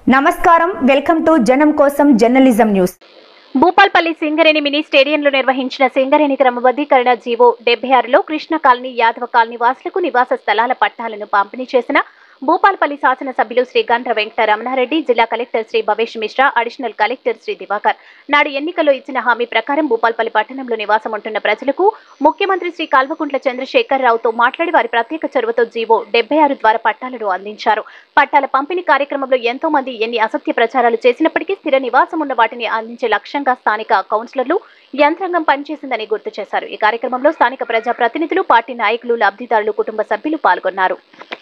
నమస్కారం welcome to జనం కోసం journalism news Bhupalpally Singareni mini స్టేడియంలో నిర్వహించిన సింగరేణి క్రమబద్ధీకరణ జీవో డెబ్బై ఆరులో కృష్ణ కాలనీ యాదవ కాలనీ వాసులకు నివాస స్థలాల పట్టాలను పంపిణీ చేసిన భూపాల్పల్లి శాసనసభ్యులు శ్రీ గండ్ర వెంకట రమణారెడ్డి జిల్లా collector Shri Bhavesh Mishra additional collector Shri Divakar నాడు ఎన్నికల్లో ఇచ్చిన హామీ ప్రకారం భూపాల్పల్లి పట్టణంలో నివాసం ఉంటున్న ప్రజలకు ముఖ్యమంత్రి శ్రీ కల్వకుంట్ల చంద్రశేఖర్ రావుతో మాట్లాడి వారి ప్రత్యేక చొరవతో జీవో డెబ్బై ఆరు ద్వారా పట్టాలను అందించారు పట్టాల పంపిణీ కార్యక్రమంలో ఎంతో మంది ఎన్ని అసత్య ప్రచారాలు చేసినప్పటికీ స్థిర నివాసం ఉన్న వాటిని అందించే లక్ష్యంగా స్థానిక కౌన్సిలర్లు యంత్రాంగం పనిచేసిందని గుర్తు చేశారు ఈ కార్యక్రమంలో స్థానిక ప్రజా ప్రతినిధులు పార్టీ నాయకులు లబ్ధిదారులు కుటుంబ సభ్యులు పాల్గొన్నారు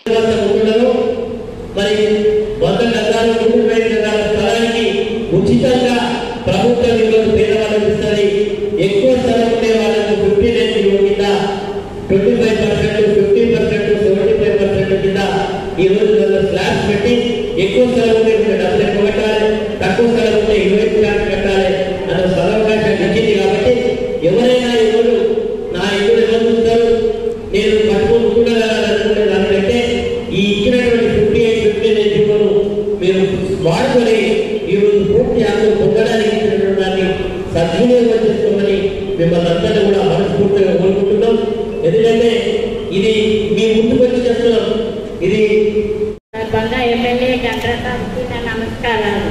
ఊళ్ళలో మరి వంద గజాలు నూట ఇరవై గజాల స్థలానికి ఉచితంగా ప్రభుత్వం ఈరోజు పేదవాళ్ళకి ఇస్తుంది ఎక్కువ స్థలం ఉండే వాళ్ళకు ఫిఫ్టీ నైన్ కింద twenty five percent fifty percent seventy five percent కింద ఈ రోజు వాళ్ళ స్లాబ్స్ పెట్టి ఎక్కువ స్థలం ఉంటే కొంచెం డబ్బులు ఎక్కువ కట్టాలి తక్కువ స్థలం ఉంటే ఇరవై శాతం కట్టాలి అన్న స్థలావకాశం ఇచ్చింది కాబట్టి ఎవరైనా ఈరోజు నా ఇల్లు ఎలా చూస్తారు నేను పట్టుకొని ఉండగలనుకునే దానికంటే ఈ ఇచ్చినటువంటి ఫిఫ్టీ ఎయిట్ ఫిఫ్టీ నైన్ జీవోను మీరు వాడుకొని ఈరోజు పూర్తి హక్కు పొందడానికి ఇచ్చినటువంటి దాన్ని సద్వినియోగం చేసుకోమని మిమ్మల్ని అందరినీ కూడా మనస్ఫూర్తిగా కోరుకుంటున్నాం ఎందుకంటే ఇది మీ ముందుకు వచ్చి చెప్తున్నాం ఇది సందర్భంగా ఎమ్మెల్యే గండ్రసానికి నా నమస్కారాలు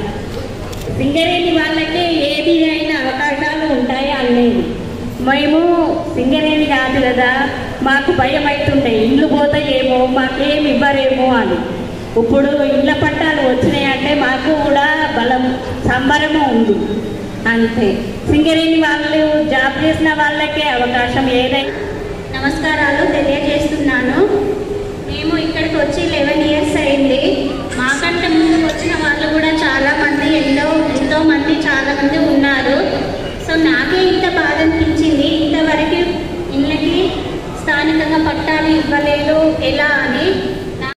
సింగరేణి వాళ్ళకి ఏది అయినా అవకాశాలు ఉంటాయా అనేది మేము సింగరేణి కాదు కదా మాకు భయం అవుతుండే ఇల్లు పోతాయేమో మాకేం ఇవ్వరేమో అని ఇప్పుడు ఇళ్ళ పట్టాలు వచ్చినాయంటే మాకు కూడా బలం సంబరము ఉంది అంతే సింగరేణి వాళ్ళు జాబ్ చేసిన వాళ్ళకే అవకాశం ఏదైనా నమస్కారాలు తెలియజేస్తున్నాను మేము ఇక్కడికి వచ్చి లెవెన్ ఇయర్స్ అయింది మాకంటే ముందు వచ్చిన వాళ్ళు కూడా చాలా మంది ఎంతో ఎంతో మంది చాలా మంది ఉన్నారు సో నాకే ఇంత బాధ అనిపించింది ఇంతవరకు ఇళ్ళకి స్థానికంగా పట్టాలు ఇవ్వలేదు ఎలా అని